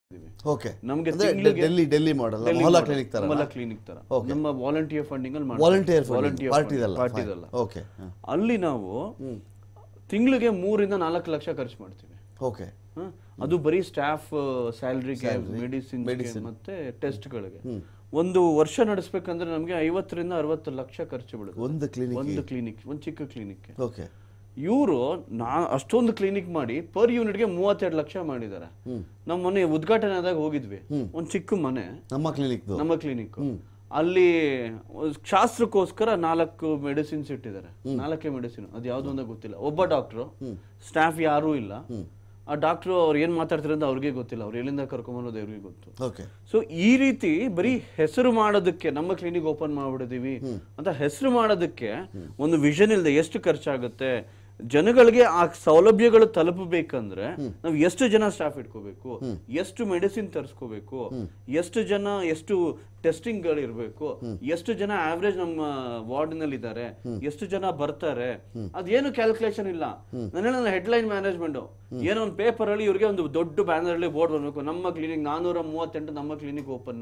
Okay ನಮ್ಗೆ ಅಂದ್ರೆ ತಿಂಗ್ಳಿಗೆ- ಡೆಲ್ಲಿ ಡೆಲ್ಲಿ ಮಾಡಲ್ ಮೊಹಲ್ಲಾ ಕ್ಲಿನಿಕ್ ತರ ಮೊಹಲ್ಲಾ ಕ್ಲಿನಿಕ್ ತರ ನಮ್ಮ ವಾಲಂಟಿಯರ್ ಫಂಡಿಂಗ್ ಅಲ್ಲಿ ವಾಲಂಟಿಯರ್ ವಾಲಂಟಿಯರ್ ಪಾರ್ಟಿದಲ್ಲ ಪಾರ್ಟಿದಲ್ಲ ಓಕೆ ಅಲ್ಲಿ ನಾವು ತಿಂಗಳಿಗೆ ಮೂರಿಂದ ನಾಲ್ಕು ಲಕ್ಷ ಖರ್ಚು ಮಾಡ್ತೀವಿ ಓಕೆ ಹ? ಅದು ಬರೀ ಸ್ಟಾಫ್ ಸ್ಯಾಲ್ರಿಗೆ ಮೆಡಿಸಿನ್ ಮತ್ತೆ ಟೆಸ್ಟ್ಗಳಿಗೆ ಒಂದು ವರ್ಷ ನಡೆಸ್ಬೇಕಂದ್ರೆ ನಮಗೆ ಐವತ್ತರಿಂದ ಅರವತ್ತು ಲಕ್ಷ ಖರ್ಚು ಬೀಳುತ್ತೆ ಒಂದು ಕ್ಲಿನಿಕ್ ಒಂದು ಕ್ಲಿನಿಕ್ ಒಂದು ಚಿಕ್ಕ ಕ್ಲಿನಿಕ್ ಓಕೆ ಇವರು ನಾ ಅಷ್ಟೊಂದು ಕ್ಲಿನಿಕ್ ಮಾಡಿ ಪರ್ ಯೂನಿಟ್ಗೆ ಮೂವತ್ತೆರಡು ಲಕ್ಷ ಮಾಡಿದ್ದಾರೆ ನಮ್ಮ ಮೊನ್ನೆ ಉದ್ಘಾಟನೆ ಆದಾಗ ಹೋಗಿದ್ವಿ ಒಂದು ಚಿಕ್ಕ ಮನೆ ನಮ್ಮ ಕ್ಲಿನಿಕ್ದು ನಮ್ಮ ಕ್ಲಿನಿಕ್ ಅಲ್ಲಿ ಶಾಸ್ತ್ರಕ್ಕೋಸ್ಕರ ನಾಲ್ಕು ಮೆಡಿಸಿನ್ಸ್ ಇಟ್ಟಿದ್ದಾರೆ ನಾಲ್ಕೇ ಮೆಡಿಸಿನ್ ಅದು ಯಾವ್ದು ಅಂತ ಗೊತ್ತಿಲ್ಲ ಒಬ್ಬ ಡಾಕ್ಟ್ರು ಸ್ಟಾಫ್ ಯಾರೂ ಇಲ್ಲ ಆ ಡಾಕ್ಟ್ರು ಅವ್ರು ಏನ್ ಮಾತಾಡ್ತಾರೆ ಅಂತ ಅವ್ರಿಗೆ ಗೊತ್ತಿಲ್ಲ ಅವ್ರು ಎಲ್ಲಿಂದ ಕರ್ಕೊಂಬರೋದು ಅವ್ರಿಗೆ ಗೊತ್ತು ಓಕೆ ಸೊ ಈ ರೀತಿ ಬರೀ ಹೆಸರು ಮಾಡೋದಕ್ಕೆ ನಮ್ಮ ಕ್ಲಿನಿಕ್ ಓಪನ್ ಮಾಡ್ಬಿಡಿದೀವಿ ಅಂತ ಹೆಸರು ಮಾಡೋದಕ್ಕೆ ಒಂದು ವಿಷನ್ ಇಲ್ಲದೆ ಎಷ್ಟು ಖರ್ಚಾಗುತ್ತೆ ಜನಗಳಿಗೆ ಆ ಸೌಲಭ್ಯಗಳು ತಲುಪಬೇಕಂದ್ರೆ ನಾವು ಎಷ್ಟು ಜನ ಸ್ಟಾಫ್ ಇಟ್ಕೋಬೇಕು ಎಷ್ಟು ಮೆಡಿಸಿನ್ ತರಿಸ್ಕೋಬೇಕು ಎಷ್ಟು ಜನ ಎಷ್ಟು ಟೆಸ್ಟಿಂಗ್ ಗಳು ಇರಬೇಕು ಎಷ್ಟು ಜನ ಆವರೇಜ್ ನಮ್ಮ ವಾರ್ಡ್ ನಲ್ಲಿ ಇದ್ದಾರೆ ಎಷ್ಟು ಜನ ಬರ್ತಾರೆ ಅದೇನು ಕ್ಯಾಲ್ಕುಲೇಷನ್ ಇಲ್ಲ ನನ್ನ ಹೆಡ್ಲೈನ್ ಮ್ಯಾನೇಜ್ಮೆಂಟ್ ಏನೋ ಒಂದು ಪೇಪರ್ ಅಲ್ಲಿ ಇವ್ರಿಗೆ ಒಂದು ದೊಡ್ಡ ಬ್ಯಾನರ್ ಅಲ್ಲಿ ಬೋರ್ಡ್ ಬರ್ಬೇಕು ನಮ್ಮ ಕ್ಲಿನಿಕ್ ನಾನೂರ ಮೂವತ್ತೆಂಟು ನಮ್ಮ ಕ್ಲಿನಿಕ್ ಓಪನ್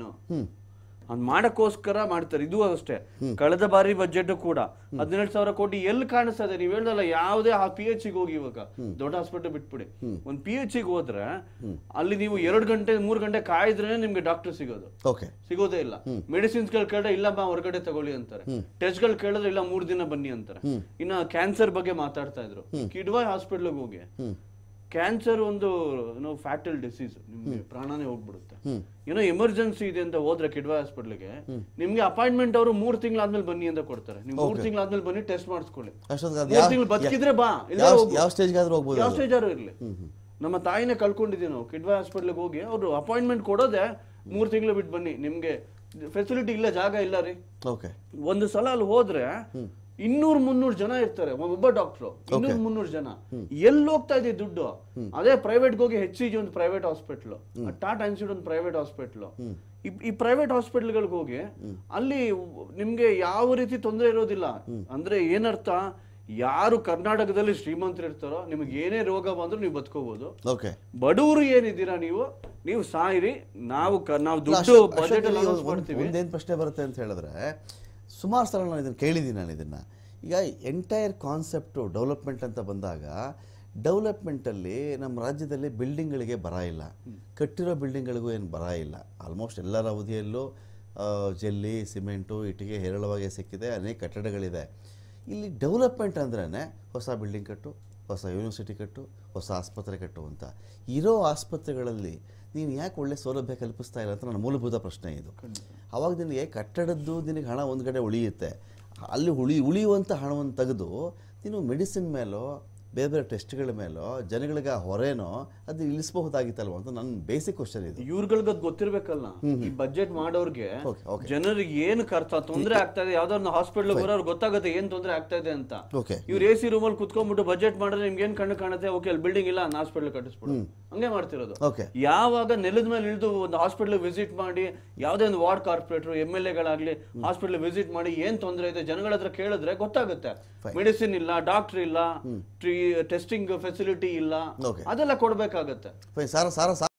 ಅದ್ ಮಾಡಕ್ಕೋಸ್ಕರ ಮಾಡ್ತಾರೆ ಇದು ಅಷ್ಟೇ ಕಳೆದ ಬಾರಿ ಬಜೆಟ್ ಕೂಡ ಹದಿನೆಂಟು ಸಾವಿರ ಕೋಟಿ ಎಲ್ಲಿ ಕಾಣಿಸ್ತಾ ಇದೆ ನೀವ್ ಹೇಳ್ದಲ್ಲ ಯಾವುದೇ ಆ ಪಿ ಎಚ್ ಹೋಗಿ ಇವಾಗ ದೊಡ್ಡ ಹಾಸ್ಪಿಟಲ್ ಬಿಟ್ಬಿಡಿ ಒಂದ್ ಪಿ ಎಚ್ ಹೋದ್ರೆ ಅಲ್ಲಿ ನೀವು ಎರಡು ಗಂಟೆ ಮೂರ್ ಗಂಟೆ ಕಾಯ್ದ್ರೆ ನಿಮ್ಗೆ ಡಾಕ್ಟರ್ ಸಿಗೋದು ಓಕೆ ಸಿಗೋದೇ ಇಲ್ಲ ಮೆಡಿಸಿನ್ಸ್ ಗಳು ಕೇಳಿದ್ರೆ ಇಲ್ಲ ಬಾ ಹೊರಗಡೆ ತಗೊಳ್ಳಿ ಅಂತಾರೆ ಟೆಸ್ಟ್ ಗಳು ಕೇಳಿದ್ರೆ ಇಲ್ಲ ಮೂರ್ ದಿನ ಬನ್ನಿ ಅಂತಾರೆ ಇನ್ನ ಕ್ಯಾನ್ಸರ್ ಬಗ್ಗೆ ಮಾತಾಡ್ತಾ ಇದ್ರು ಕಿಡ್ವಾಯ್ ಹಾಸ್ಪಿಟಲ್ ಹೋಗಿ ಕ್ಯಾನ್ಸರ್ ಒಂದು ಏನೋ ಫ್ಯಾಟಲ್ ಡಿಸೀಸ್ ನಿಮ್ಗೆ ಪ್ರಾಣನೇ ಹೋಗ್ಬಿಡುತ್ತೆ ಏನೋ ಎಮರ್ಜೆನ್ಸಿ ಇದೆ ಅಂತ ಹೋದ್ರೆ ಕಿಡ್ವಾಯ್ ಹಾಸ್ಪಿಟಲ್ಗೆ ನಿಮ್ಗೆ ಅಪಾಯಿಂಟ್ಮೆಂಟ್ ಅವರು ಮೂರ್ ತಿಂಗಳಾದ್ಮೇಲೆ ಬನ್ನಿ ಅಂತ ಕೊಡ್ತಾರೆ ನೀವು ಮೂರ್ ತಿಂಗಳಾದ್ಮೇಲೆ ಬನ್ನಿ ಟೆಸ್ಟ್ ಮಾಡಿಸ್ಕೊಳ್ಳಿ ಅಷ್ಟೊತ್ತಿಗೆ ಅದು ಮೂರ್ ಯಾವ ತಿಂಗಳು ಬದುಕಿದ್ರೆ ಬಾ ಇಲ್ಲ ಯಾವ ಹೋಗು. ಯಾವ ಸ್ಟೇಜ್ಗಾದ್ರೂ ಹೋಗ್ಬೋದು ಯಾವ ಸ್ಟೇಜ್ ಆದ್ರೂ ಇರ್ಲಿ ನಮ್ಮ ತಾಯಿನೇ ಕಳ್ಕೊಂಡಿದ್ದೀವಿ ನಾವು ಕಿಡ್ವಾ ಹಾಸ್ಪಿಟ್ಲಿಗೆ ಹೋಗಿ ಅವರು ಅಪಾಯಿಂಟ್ಮೆಂಟ್ ಕೊಡೋದೆ ಮೂರ್ ತಿಂಗಳು ಬಿಟ್ಟು ಬನ್ನಿ ನಿಮ್ಗೆ ಫೆಸಿಲಿಟಿ ಇಲ್ಲ ಜಾಗ ಇಲ್ಲ ರೀ ಓಕೆ ಒಂದು ಸಲ ಅಲ್ಲಿ ಹೋದ್ರೆ ಇನ್ನೂರ್ ಮುನ್ನೂರು ಜನ ಇರ್ತಾರೆ ಒಬ್ಬ ಡಾಕ್ಟ್ರು ಇನ್ನೂರ್ ಮುನ್ನೂರು ಜನ ಎಲ್ಲಿ ಹೋಗ್ತಾ ಇದೆ ದುಡ್ಡು ಅದೇ ಪ್ರೈವೇಟ್ ಹೋಗಿ ಹೆಚ್ ಸಿ ಜಿ ಒಂದು ಪ್ರೈವೇಟ್ ಹಾಸ್ಪಿಟ್ಲು ಟಾಟಾ ಇನ್ಸ್ಟಿಟ್ಯೂಟ್ ಒಂದು ಪ್ರೈವೇಟ್ ಹಾಸ್ಪಿಟ್ಲು ಈ ಪ್ರೈವೇಟ್ ಹಾಸ್ಪಿಟ್ಲ್ಗಳಿಗೆ ಹೋಗಿ ಅಲ್ಲಿ ನಿಮ್ಗೆ ಯಾವ ರೀತಿ ತೊಂದರೆ ಇರೋದಿಲ್ಲ ಅಂದ್ರೆ ಏನರ್ಥ ಯಾರು ಕರ್ನಾಟಕದಲ್ಲಿ ಶ್ರೀಮಂತರು ಇರ್ತಾರೋ ನಿಮ್ಗೆ ಏನೇ ರೋಗ ಬಂದ್ರೂ ನೀವು ಬದುಕೋಬಹುದು ಓಕೆ ಬಡವರು ಏನಿದ್ದೀರಾ ನೀವು ನೀವು ಸಾಯಿರಿ ನಾವು ಕ- ನಾವು ದುಡ್ಡು ಬಜೆಟ್ ಮಾಡ್ತೀವಿ ಒಂದೇನು ಪ್ರಶ್ನೆ ಬರುತ್ತೆ ಅಂತ ಹೇಳಿದ್ರೆ ಸುಮಾರು ಸಲ ನಾನು ಇದನ್ನು ಕೇಳಿದ್ದೀನಿ ನಾನು ಇದನ್ನು ಈಗ ಎಂಟೈರ್ ಕಾನ್ಸೆಪ್ಟು ಡೆವಲಪ್ಮೆಂಟ್ ಅಂತ ಬಂದಾಗ ಡೆವಲಪ್ಮೆಂಟಲ್ಲಿ ನಮ್ಮ ರಾಜ್ಯದಲ್ಲಿ ಬಿಲ್ಡಿಂಗ್ಗಳಿಗೆ ಬರ ಇಲ್ಲ ಕಟ್ಟಿರೋ ಬಿಲ್ಡಿಂಗ್ಗಳಿಗೂ ಏನು ಬರ ಇಲ್ಲ ಆಲ್ಮೋಸ್ಟ್ ಎಲ್ಲರ ಅವಧಿಯಲ್ಲೂ ಆ, ಜಲ್ಲಿ ಸಿಮೆಂಟು ಇಟ್ಟಿಗೆ ಹೇರಳವಾಗಿ ಸಿಕ್ಕಿದೆ ಅನೇಕ ಕಟ್ಟಡಗಳಿದೆ ಇಲ್ಲಿ ಡೆವಲಪ್ಮೆಂಟ್ ಅಂದ್ರೇ ಹೊಸ ಬಿಲ್ಡಿಂಗ್ ಕಟ್ಟು ಹೊಸ ಯೂನಿವರ್ಸಿಟಿ ಕಟ್ಟು ಹೊಸ ಆಸ್ಪತ್ರೆ ಕಟ್ಟು ಅಂತ ಇರೋ ಆಸ್ಪತ್ರೆಗಳಲ್ಲಿ ನೀನು ಯಾಕೆ ಒಳ್ಳೆ ಸೌಲಭ್ಯ ಕಲ್ಪಿಸ್ತಾ ಇಲ್ಲ ಅಂತ ನನ್ನ ಮೂಲಭೂತ ಪ್ರಶ್ನೆ ಇದು ಅವಾಗ ನಿನಗೆ ಕಟ್ಟಡದ್ದು ನಿನಗೆ ಹಣ ಒಂದು ಕಡೆ ಉಳಿಯುತ್ತೆ ಅಲ್ಲಿ ಉಳಿ ಉಳಿಯುವಂಥ ಹಣವನ್ನು ತೆಗೆದು ನೀನು ಮೆಡಿಸಿನ್ ಮೇಲೋ ಬೇರೆ ಬೇರೆ ಟೆಸ್ಟ್ಗಳ ಮೇಲೋ ಜನಗಳಿಗೆ ಆ ಹೊರೆನೋ ಅದು ಇಳಿಸಬಹುದಾಗಿತ್ತಲ್ವ ಅಂತ ನನ್ನ ಬೇಸಿಕ್ ಕ್ವಶನ್ ಇದು ಇವ್ರುಗಳ್ಗೆ ಅದ್ ಗೊತ್ತಿರ್ಬೇಕಲ್ಲ ಈ ಬಜೆಟ್ ಮಾಡೋರ್ಗೆ Okay, okay. ಜನರಿಗೆ ಏನ್ ಖರ್ಚು ತೊಂದ್ರೆ ಆಗ್ತಾ ಇದೆ ಯಾವ್ದಾದ್ರು ಒಂದು ಹಾಸ್ಪಿಟಲ್ ಬರೋರು ಗೊತ್ತಾಗುತ್ತೆ ಏನ್ ತೊಂದ್ರೆ ಆಗ್ತಾ ಇದೆ ಅಂತ ಓಕೆ ಇವ್ರು ಎ ಸಿ ರೂಮಲ್ಲಿ ಕುತ್ಕೊಂಡ್ಬಿಟ್ಟು ಬಜೆಟ್ ಮಾಡಿದ್ರೆ ನಿಮ್ಗೆ ಏನ್ ಕಣ್ಣು ಕಾಣುತ್ತೆ ಓಕೆ ಅಲ್ಲಿ ಬಿಲ್ಡಿಂಗ್ ಇಲ್ಲ ನಾನು ಹಾಸ್ಪಿಟಲ್ ಕಟ್ಟಿಸ್ಬಿಡು ಹಂಗೆ ಮಾಡ್ತಿರೋದು ಓಕೆ ಯಾವಾಗ ನೆಲದ ಮೇಲೆ ಇಳಿದು ಒಂದು ಹಾಸ್ಪಿಟಲ್ ವಿಸಿಟ್ ಮಾಡಿ ಯಾವುದೇ ಒಂದು ವಾರ್ಡ್ ಕಾರ್ಪೊರೇಟರ್ ಎಮ್ ಎಲ್ ಎಗಳಾಗ್ಲಿ ಹಾಸ್ಪಿಟಲ್ ವಿಸಿಟ್ ಮಾಡಿ ಏನ್ ತೊಂದರೆ ಇದೆ ಜನಗಳ ಹತ್ರ ಕೇಳಿದ್ರೆ ಗೊತ್ತಾಗುತ್ತೆ ಮೆಡಿಸಿನ್ ಇಲ್ಲ ಡಾಕ್ಟರ್ ಇಲ್ಲ ಟೆಸ್ಟಿಂಗ್ ಫೆಸಿಲಿಟಿ ಇಲ್ಲ Okay. ಅದೆಲ್ಲ ಕೊಡ್ಬೇಕಾಗತ್ತೆ ಫೈನ್ ಸಾರ ಸಾರ